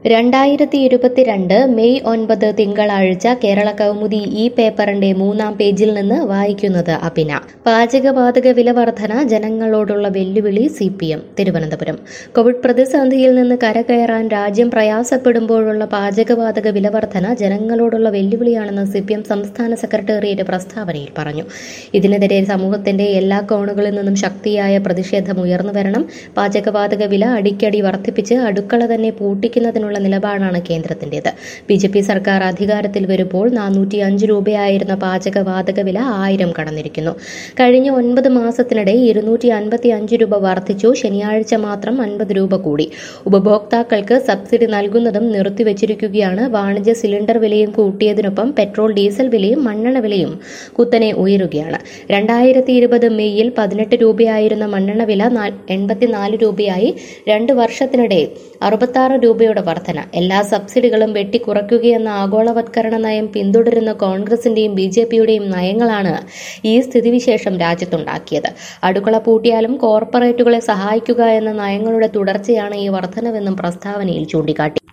രണ്ടായിരത്തി ഇരുപത്തിരണ്ട് മെയ് ഒൻപത് തിങ്കളാഴ്ച കേരള കൗമുദി ഈ പേപ്പറിന്റെ മൂന്നാം പേജിൽ നിന്ന് വായിക്കുന്നത് അഭിന പാചകവാതക വില വർധന ജനങ്ങളോടുള്ള വെല്ലുവിളി C P M Thiruvananthapuram covid പ്രതിസന്ധിയിൽ നിന്ന് കരകയറാൻ രാജ്യം പ്രയാസപ്പെടുമ്പോഴുള്ള പാചകവാതക വില വർധന ജനങ്ങളോടുള്ള വെല്ലുവിളിയാണെന്ന് സി പി എം സംസ്ഥാന സെക്രട്ടേറിയറ്റ് പ്രസ്താവനയിൽ പറഞ്ഞു ഇതിനെതിരെ സമൂഹത്തിന്റെ എല്ലാ കോണുകളിൽ നിന്നും ശക്തിയായ പ്രതിഷേധം ഉയർന്നു വരണം പാചകവാതക വില അടിക്കടി വർദ്ധിപ്പിച്ച് അടുക്കള തന്നെ പൂട്ടിക്കുന്നതിനുള്ള നിലപാടാണ് കേന്ദ്രത്തിന്റേത് ബി ജെ പി സർക്കാർ അധികാരത്തിൽ വരുമ്പോൾ നാനൂറ്റി അഞ്ച് രൂപയായിരുന്ന പാചകവാതക വില ആയിരം കടന്നിരിക്കുന്നു കഴിഞ്ഞ ഒൻപത് മാസത്തിനിടെ ഇരുന്നൂറ്റി അൻപത്തി അഞ്ച് രൂപ വർദ്ധിച്ചു ശനിയാഴ്ച മാത്രം അൻപത് രൂപ കൂടി ഉപഭോക്താക്കൾക്ക് സബ്സിഡി നൽകുന്നതും നിർത്തിവച്ചിരിക്കുകയാണ് വാണിജ്യ സിലിണ്ടർ വിലയും കൂട്ടിയതിനൊപ്പം പെട്രോൾ ഡീസൽ വിലയും മണ്ണെണ്ണ വിലയും കുത്തനെ ഉയരുകയാണ് രണ്ടായിരത്തി ഇരുപത് മെയ്യിൽ പതിനെട്ട് രൂപയായിരുന്ന മണ്ണെണ്ണ വില എൺപത്തിനാല് രൂപയായി രണ്ട് വർഷത്തിനിടെ അറുപത്താറ് രൂപയുടെ വർധന എല്ലാ സബ്സിഡികളും വെട്ടിക്കുറയ്ക്കുകയെന്ന ആഗോളവത്കരണ നയം പിന്തുടരുന്ന കോൺഗ്രസിന്റെയും ബി ജെ പിയുടെയും നയങ്ങളാണ് ഈ സ്ഥിതിവിശേഷം രാജ്യത്തുണ്ടാക്കിയത് അടുക്കള പൂട്ടിയാലും കോർപ്പറേറ്റുകളെ സഹായിക്കുക എന്ന നയങ്ങളുടെ തുടർച്ചയാണ് ഈ വർധനവെന്നും പ്രസ്താവനയിൽ ചൂണ്ടിക്കാട്ടി